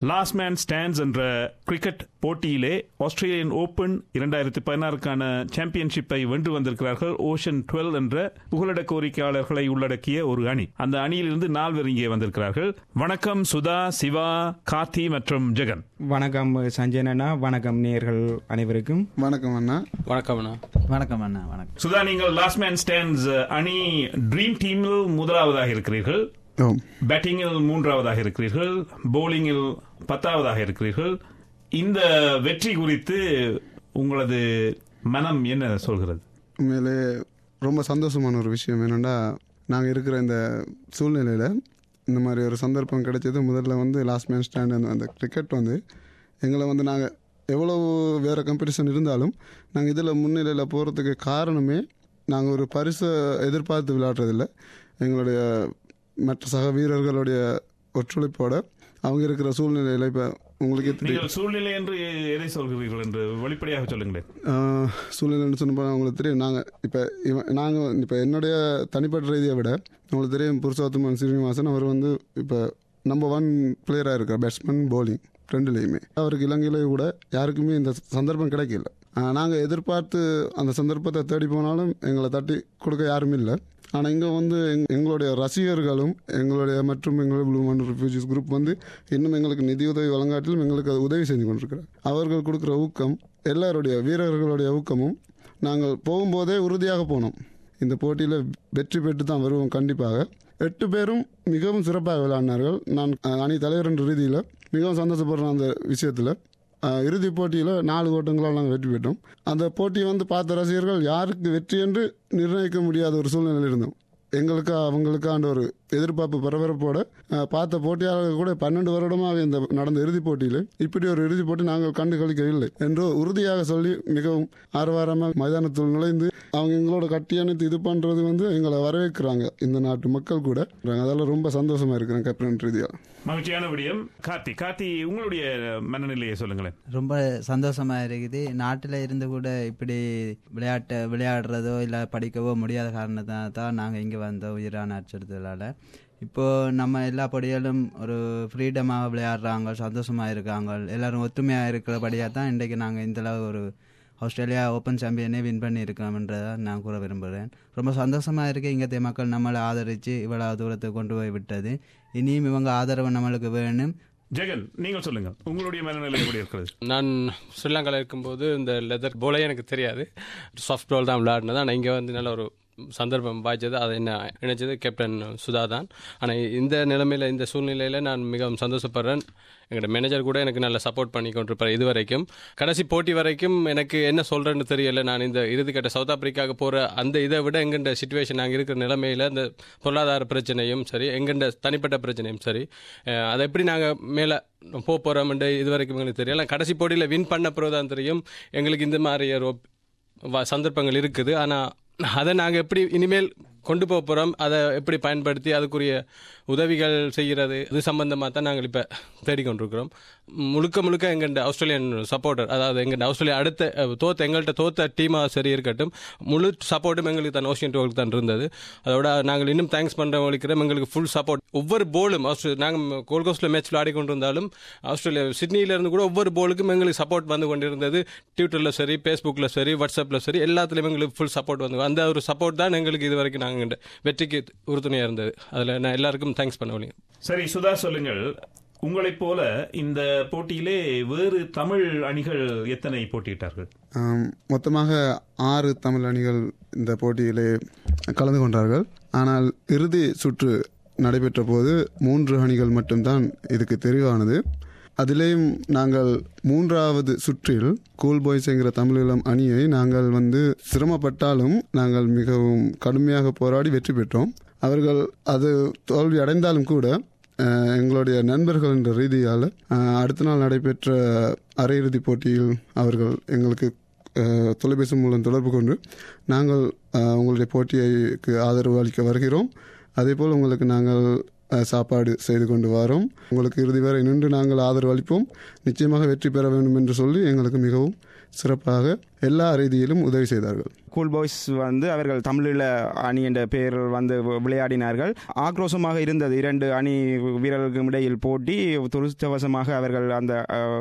last man stands என்ற cricket போட்டியிலே Australian open இரண்டாயிரத்தி பதினாறுக்கான சாம்பியன்ஷிப்பை வென்று வந்திருக்கிறார்கள் ஓஷன் டுவெல் என்ற புகலிட கோரிக்கையாளர்களை உள்ளடக்கிய ஒரு அணி அந்த அணியிலிருந்து நால்வர் இங்கே வந்திருக்கிறார்கள் வணக்கம் சுதா சிவா கார்த்தி மற்றும் ஜெகன் வணக்கம் சஞ்சயன் அண்ணா வணக்கம் நேயர்கள் அனைவருக்கும் வணக்கம் அண்ணா வணக்கம் அண்ணா வணக்கம் அண்ணா வணக்கம் சுதா நீங்கள் லாஸ்ட் மேன் ஸ்டாண்ட்ஸ் அணி ட்ரீம் டீமில் முதலாவதாக இருக்கிறீர்கள் ஓம் பேட்டிங்கில் மூன்றாவதாக இருக்கிறீர்கள் போலிங்கில் பத்தாவதாக இருக்கிறீர்கள் இந்த வெற்றி குறித்து உங்களது மனம் என்ன சொல்கிறது உண்மையிலே ரொம்ப சந்தோஷமான ஒரு விஷயம் என்னென்னா நாங்கள் இருக்கிற இந்த சூழ்நிலையில் இந்த மாதிரி ஒரு சந்தர்ப்பம் கிடைச்சது முதல்ல வந்து லாஸ்ட் மேன் ஸ்டாண்ட் அந்த அந்த கிரிக்கெட் வந்து எங்களை வந்து நாங்கள் எவ்வளவு வேறு காம்படிஷன் இருந்தாலும் நாங்கள் இதில் முன்னிலையில் போகிறதுக்கு காரணமே நாங்கள் ஒரு பரிசை எதிர்பார்த்து விளையாடுறதில்ல எங்களுடைய மற்ற சக வீரர்களுடைய ஒத்துழைப்போட அவங்க இருக்கிற சூழ்நிலையில் இப்போ உங்களுக்கே தெரியும் நீங்கள் சூழ்நிலை என்று எதை சொல்கிறீர்கள் என்று வெளிப்படையாக சொல்லுங்களேன் ஆஹ் சூழ்நிலைன்னு சொன்ன உங்களுக்கு தெரியும் நாங்கள் இப்போ இவன் நாங்கள் இப்போ என்னுடைய தனிப்பட்ட ரீதியை விட உங்களுக்கு தெரியும் புருஷோத்தமன் ஸ்ரீனிவாசன் அவர் வந்து இப்போ நம்பர் ஒன் பிளேயராக இருக்கார் பேட்ஸ்மேன் bowling ரெண்டுலேயுமே அவருக்கு இலங்கையில கூட யாருக்குமே இந்த சந்தர்ப்பம் கிடைக்கல நாங்கள் எதிர்பார்த்து அந்த சந்தர்ப்பத்தை தேடி போனாலும் எங்களை தட்டி கொடுக்க யாரும் இல்லை ஆனால் இங்கே வந்து எங் எங்களுடைய ரசிகர்களும் எங்களுடைய மற்றும் எங்களுடைய ப்ளூ மன் ரெஃப்யூஜிஸ் குரூப் வந்து இன்னும் எங்களுக்கு நிதியுதவி வழங்காட்டிலும் எங்களுக்கு அது உதவி செஞ்சு கொண்டிருக்கிறார் அவர்கள் கொடுக்குற ஊக்கம் எல்லாருடைய வீரர்களுடைய ஊக்கமும் நாங்கள் போகும்போதே உறுதியாக போனோம் இந்த போட்டியில் வெற்றி பெற்று தான் வருவோம் கண்டிப்பாக எட்டு பேரும் மிகவும் சிறப்பாக விளையாடினார்கள் நான் அஹ், அணி தலைவர் என்ற ரீதியில் மிகவும் சந்தோஷப்படுறேன் அந்த விஷயத்தில் அஹ், இறுதிப் போட்டியில் நாலு ஓட்டங்களால் நாங்கள் வெற்றி பெற்றோம் அந்த போட்டியை வந்து பார்த்த ரசிகர்கள் யாருக்கு வெற்றி என்று நிர்ணயிக்க முடியாத ஒரு சூழ்நிலையில் இருந்தோம் எங்களுக்கு அவங்களுக்கான ஒரு எதிர்பார்ப்பு பரபரப்போட அஹ், பார்த்த போட்டியாளர்கள் கூட பன்னெண்டு வருடமாக இந்த நடந்த இறுதிப் போட்டியில் இப்படி ஒரு இறுதிப் போட்டி நாங்கள் கண்டு கழிக்கவில்லை என்று உறுதியாக சொல்லி மிகவும் ஆர்வாரமாக மைதானத்தில் நுழைந்து அவங்க எங்களோட கட்டி அணைத்து இது பண்ணுறது வந்து எங்களை வரவேற்கிறாங்க இந்த நாட்டு மக்கள் கூட அதெல்லாம் ரொம்ப சந்தோஷமா இருக்கிறேன் கேப்டன் ரீதியாக மகிழ்ச்சியான விடயம் கார்த்தி கார்த்தி உங்களுடைய மனநிலையை சொல்லுங்களேன் ரொம்ப சந்தோஷமா இருக்குது நாட்டில் இருந்து கூட இப்படி விளையாட்டை விளையாடுறதோ இல்லை படிக்கவோ முடியாத காரணத்தினால தான் நாங்கள் இங்கே வந்தோம் உயிரான அச்சுறுத்தலால் இப்போது நம்ம எல்லா படிகளும் ஒரு ஃப்ரீடமாக விளையாடுறாங்க சந்தோஷமாக இருக்காங்க எல்லாரும் ஒத்துமையாக இருக்கிறபடியாக தான் இன்றைக்கு நாங்கள் இந்தளவு ஒரு ஆஸ்திரேலியா ஓப்பன் சாம்பியனே வின் பண்ணியிருக்கோம்ன்றதை நான் கூற விரும்புகிறேன் ரொம்ப சந்தோஷமாக இருக்கு இங்கத்தைய மக்கள் நம்மளை ஆதரித்து இவ்வளோ தூரத்துக்கு கொண்டு போய் விட்டது இனியும் இவங்க ஆதரவு நம்மளுக்கு வேணும் ஜெகன் நீங்கள் சொல்லுங்கள் உங்களுடைய மனநிலை எப்படி இருக்கிறது நான் ஸ்ரீலங்காவில் இருக்கும்போது இந்த லெதர் போலே எனக்கு தெரியாது சாஃப்ட் பால் தான் விளையாடினது ஆனால் இங்கே வந்து நல்ல ஒரு சந்தர்ப்பம் வாய்ச்சது அதை என்ன இணைச்சது கேப்டன் சுதா தான் ஆனால் இந்த நிலைமையில் இந்த சூழ்நிலையில் நான் மிகவும் சந்தோஷப்படுறேன் எங்களோட மேனேஜர் கூட எனக்கு நல்ல சப்போர்ட் பண்ணி கொண்டிருப்பார் இது வரைக்கும் கடைசி போட்டி வரைக்கும் எனக்கு என்ன சொல்கிறேன்னு தெரியல நான் இந்த இறுதிக்கட்ட சவுத் ஆப்பிரிக்காவுக்கு போகிற அந்த இதை விட எங்கண்ட சுச்சுவேஷன் நாங்கள் இருக்கிற நிலைமையில் இந்த பொருளாதார பிரச்சனையும் சரி எங்கண்ட தனிப்பட்ட பிரச்சனையும் சரி அஹ் அதை எப்படி நாங்கள் மேலே போக போகிறோம்ன்ற இது வரைக்கும் எங்களுக்கு தெரியல கடைசி போட்டியில் வின் பண்ண பிறகு தான் தெரியும் எங்களுக்கு இந்த மாதிரி ஒரு வ- சந்தர்ப்பங்கள் இருக்குது ஆனால் அதை நாங்கள் எப்படி இனிமேல் கொண்டு போக போகிறோம் அதை எப்படி பயன்படுத்தி அதுக்குரிய உதவிகள் செய்கிறது இது சம்பந்தமாக தான் நாங்கள் இப்போ தேடிக்கொண்டிருக்கிறோம் முழுக்க முழுக்க எங்கள்ட ஆஸ்திரேலியன் சப்போர்ட்டர் அதாவது எங்கள்ட ஆஸ்திரேலியா அடுத்த அஹ், தோத்த எங்கள்கிட்ட தோத்த டீமாக சரி இருக்கட்டும் முழு சப்போர்ட்டும் எங்களுக்கு தான் ஓஷியன் டோலுக்கு தான் இருந்தது அதோட நாங்கள் இன்னும் தேங்க்ஸ் பண்ணுறவங்களுக்கு எங்களுக்கு ஃபுல் சப்போர்ட் ஒவ்வொரு போலும் நாங்கள் கோல்கோஸ்டில் மேட்ச் விளையாடி கொண்டிருந்தாலும் ஆஸ்திரேலியா சிட்னியில இருந்து கூட ஒவ்வொரு போலுக்கும் எங்களுக்கு சப்போர்ட் வந்து கொண்டிருந்தது ட்விட்டரில் சரி ஃபேஸ்புக்கில் சரி வாட்ஸ்அப்பில் சரி எல்லாத்துலேயும் எங்களுக்கு ஃபுல் சப்போர்ட் வந்து அந்த ஒரு சப்போர்ட் தான் எங்களுக்கு இது வரைக்கும் நாங்கள் வெற்றிக்கு உறுதுணையாக இருந்தது அதில் நான் எல்லாருக்கும் தேங்க்ஸ் பண்ண முடியும் சரி சுதா சொல்லுங்கள் உங்களைப் போல இந்த போட்டியிலே வேறு தமிழ் அணிகள் எத்தனை போட்டியிட்டார்கள் ஆம், மொத்தமாக ஆறு தமிழ் அணிகள் இந்த போட்டியிலே கலந்து கொண்டார்கள் ஆனால் இறுதி சுற்று நடைபெற்ற போது மூன்று அணிகள் மட்டும்தான் இதுக்கு தெரிவானது அதிலேயும் நாங்கள் மூன்றாவது சுற்றில் கூல் பாய்ஸ்ங்கிற தமிழீழம் அணியை நாங்கள் வந்து சிரமப்பட்டாலும் நாங்கள் மிகவும் கடுமையாக போராடி வெற்றி பெற்றோம் அவர்கள் அது தோல்வி அடைந்தாலும் கூட அஹ், எங்களுடைய நண்பர்கள் என்ற ரீதியால் அஹ், அடுத்த நாள் நடைபெற்ற அரையிறுதிப் போட்டியில் அவர்கள் எங்களுக்கு அஹ், தொலைபேசி மூலம் தொடர்பு கொண்டு நாங்கள் அஹ், உங்களுடைய போட்டிக்கு ஆதரவு அளிக்க வருகிறோம் அதேபோல் உங்களுக்கு நாங்கள் அஹ், சாப்பாடு செய்து கொண்டு வரோம் உங்களுக்கு இறுதி வரை நின்று நாங்கள் ஆதரவு அளிப்போம் நிச்சயமாக வெற்றி பெற வேண்டும் என்று சொல்லி எங்களுக்கு மிகவும் சிறப்பாக எல்லா ரீதியிலும் உதவி செய்தார்கள் கூல் பாய்ஸ் வந்து அவர்கள் தமிழில் அணி என்ற பெயரில் வந்து வி- விளையாடினார்கள் ஆக்ரோஷமாக இருந்தது இரண்டு அணி வீரர்களுக்கும் இடையில் போட்டி துருஷ்டவசமாக அவர்கள் அந்த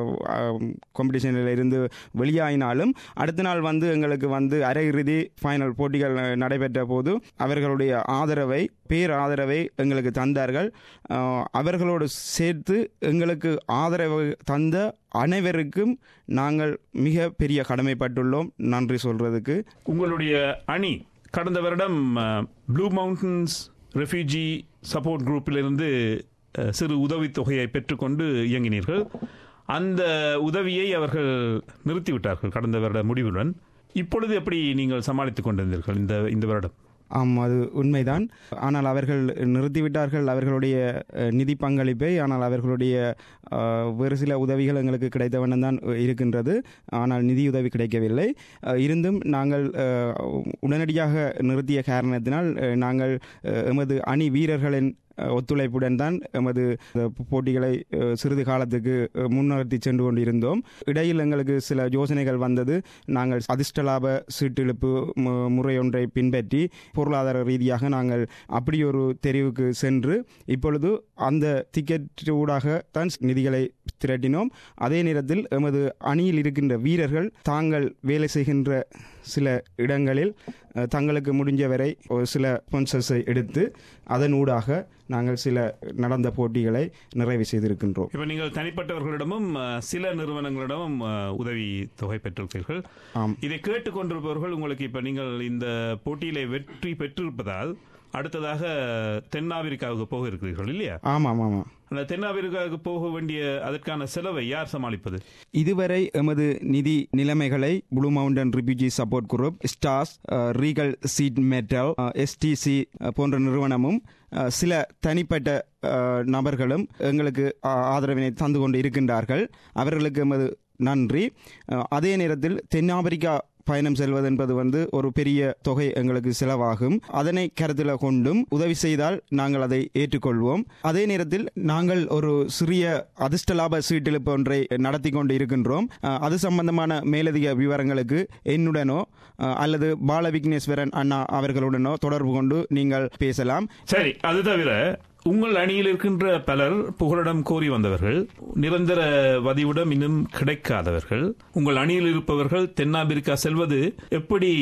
காம்படிஷனில் இருந்து வெளியாயினாலும் அடுத்த நாள் வந்து எங்களுக்கு வந்து அரையிறுதி ஃபைனல் போட்டிகள் நடைபெற்ற போது அவர்களுடைய ஆதரவை பேர் ஆதரவை எங்களுக்கு தந்தார்கள் அஹ், அவர்களோடு சேர்த்து எங்களுக்கு ஆதரவு தந்த அனைவருக்கும் நாங்கள் மிக பெரிய கடமைப்பட்டுள்ளோம் நன்றி சொல்றதுக்கு உங்களுடைய அணி கடந்த வருடம் ப்ளூ மவுண்டன்ஸ் ரெஃப்யூஜி சப்போர்ட் குரூப்பிலிருந்து அஹ், சிறு உதவித்தொகையை பெற்றுக்கொண்டு இயங்கினீர்கள் அந்த உதவியை அவர்கள் நிறுத்திவிட்டார்கள் கடந்த வருட முடிவுடன் இப்பொழுது எப்படி நீங்கள் சமாளித்துக் கொண்டிருந்தீர்கள் இந்த இந்த வருடம் ஆம் அது உண்மைதான் ஆனால் அவர்கள் நிறுத்திவிட்டார்கள் அவர்களுடைய அஹ், நிதி பங்களிப்பை ஆனால் அவர்களுடைய அஹ், வேறு சில உதவிகள் எங்களுக்கு கிடைத்த வண்ணம் தான் இருக்கின்றது ஆனால் நிதியுதவி கிடைக்கவில்லை அஹ், இருந்தும் நாங்கள் அஹ், உடனடியாக நிறுத்திய காரணத்தினால் அஹ், நாங்கள் அஹ், எமது அணி வீரர்களின் அஹ், ஒத்துழைப்புடன் தான் எமது அஹ், போட்டிகளை அஹ், சிறிது காலத்துக்கு அஹ், முன்னகர்த்தி சென்று கொண்டிருந்தோம் இடையில் எங்களுக்கு சில யோசனைகள் வந்தது நாங்கள் அதிர்ஷ்ட லாப சீட்டிழுப்பு மு- முறையொன்றை பின்பற்றி பொருளாதார ரீதியாக நாங்கள் அப்படி ஒரு தெரிவுக்கு சென்று இப்பொழுது அந்த டிக்கெட் ஊடாக தான் நிதிகளை திரட்டினோம் அதே நேரத்தில் எமது அணியில் இருக்கின்ற வீரர்கள் தாங்கள் வேலை செய்கின்ற சில இடங்களில் அஹ், தங்களுக்கு முடிஞ்சவரை ஒரு சில ஸ்பான்சர்ஸை எடுத்து அதன் ஊடாக நாங்கள் சில நடந்த போட்டிகளை நிறைவு செய்திருக்கின்றோம் இப்ப நீங்கள் தனிப்பட்டவர்களிடமும் அஹ், சில நிறுவனங்களிடமும் அஹ், உதவி தொகை பெற்றிருக்கிறீர்கள் ஆம் இதை கேட்டுக்கொண்டிருப்பவர்கள் உங்களுக்கு இப்ப நீங்கள் இந்த போட்டியிலே வெற்றி பெற்றிருப்பதால் அடுத்ததாக தென்னாப்பிரிக்காவுக்கு போக இருக்கிறீர்கள் இல்லையா ஆமாம் ஆமாம் அந்த தென்னாப்பிரிக்காவுக்கு போக வேண்டிய அதற்கான செலவை யார் சமாளிப்பது இதுவரை எமது நிதி நிலைமைகளை blue mountain refugee support group stars அஹ், ரீகல் சீட் மெட்டல் எஸ்டிசி போன்ற நிறுவனமும் அஹ், சில தனிப்பட்ட அஹ், நபர்களும் எங்களுக்கு அஹ், ஆதரவினை தந்து கொண்டு இருக்கின்றார்கள் அவர்களுக்கு எமது நன்றி அஹ், அதே நேரத்தில் தென்னாப்பிரிக்கா பயணம் செல்வது என்பது வந்து ஒரு பெரிய தொகை எங்களுக்கு செலவாகும் அதனை கருத்தில் கொண்டும் உதவி செய்தால் நாங்கள் அதை ஏற்றுக்கொள்வோம் அதே நேரத்தில் நாங்கள் ஒரு சிறிய அதிர்ஷ்ட லாப சீட்டிழுப்பு ஒன்றை நடத்தி கொண்டு இருக்கின்றோம் அஹ், அது சம்பந்தமான மேலதிக விவரங்களுக்கு என்னுடனோ அஹ், அல்லது பால விக்னேஸ்வரன் அண்ணா அவர்களுடனோ தொடர்பு கொண்டு நீங்கள் பேசலாம் சரி அது தவிர உங்கள் அணியில் இருக்கின்ற பலர் புகலிடம் கோரி வந்தவர்கள் நிரந்தர வதிவிடம் இன்னும் கிடைக்காதவர்கள் உங்கள் அணியில் இருப்பவர்கள் தென்னாப்பிரிக்கா செல்வது எப்படி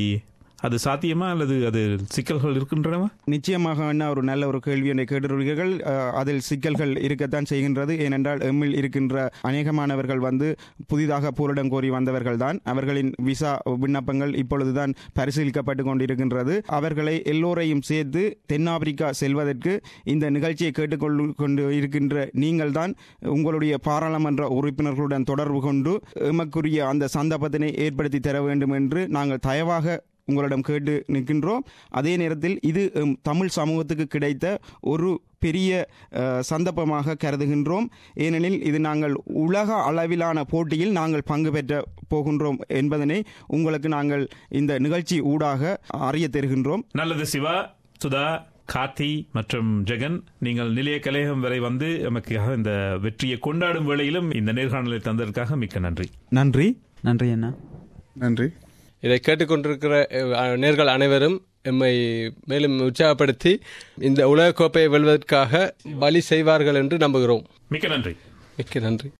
அது சாத்தியமா அல்லது அது சிக்கல்கள் இருக்கின்றனவா நிச்சயமாக அண்ணா ஒரு நல்ல ஒரு கேள்வி என்னை கேட்டிருக்கிறீர்கள் அஹ், அதில் சிக்கல்கள் இருக்கத்தான் செய்கின்றது ஏனென்றால் எம்மில் இருக்கின்ற அநேகமானவர்கள் வந்து புதிதாக பூரிடம் கோரி வந்தவர்கள் தான் அவர்களின் விசா விண்ணப்பங்கள் இப்பொழுதுதான் பரிசீலிக்கப்பட்டு கொண்டிருக்கின்றது அவர்களை எல்லோரையும் சேர்த்து தென்னாப்பிரிக்கா செல்வதற்கு இந்த நிகழ்ச்சியை கேட்டுக்கொண்டு கொண்டு இருக்கின்ற நீங்கள் தான் உங்களுடைய பாராளுமன்ற உறுப்பினர்களுடன் தொடர்பு கொண்டு எமக்குரிய அந்த சந்தர்ப்பத்தினை ஏற்படுத்தி தர வேண்டும் என்று நாங்கள் தயவாக உங்களிடம் கேட்டு நிற்கின்றோம் அதே நேரத்தில் இது எம் தமிழ் சமூகத்துக்கு கிடைத்த ஒரு பெரிய அஹ், சந்தர்ப்பமாக கருதுகின்றோம் ஏனெனில் இது நாங்கள் உலக அளவிலான போட்டியில் நாங்கள் பங்கு பெற்ற போகின்றோம் என்பதனை உங்களுக்கு நாங்கள் இந்த நிகழ்ச்சி ஊடாக அறிய தருகின்றோம் நல்லது சிவா சுதா கார்த்தி மற்றும் ஜெகன் நீங்கள் நிலைய கலையகம் வரை வந்து நமக்காக இந்த வெற்றியை கொண்டாடும் வேளையிலும் இந்த நேர்காணலை தந்ததற்காக மிக்க நன்றி நன்றி நன்றி அண்ணா நன்றி இதை கேட்டுக்கொண்டிருக்கிற அஹ், நேர்கள் அனைவரும் எம்மை மேலும் உற்சாகப்படுத்தி இந்த உலகக்கோப்பையை வெல்வதற்காக பலி செய்வார்கள் என்று நம்புகிறோம் மிக்க நன்றி மிக்க நன்றி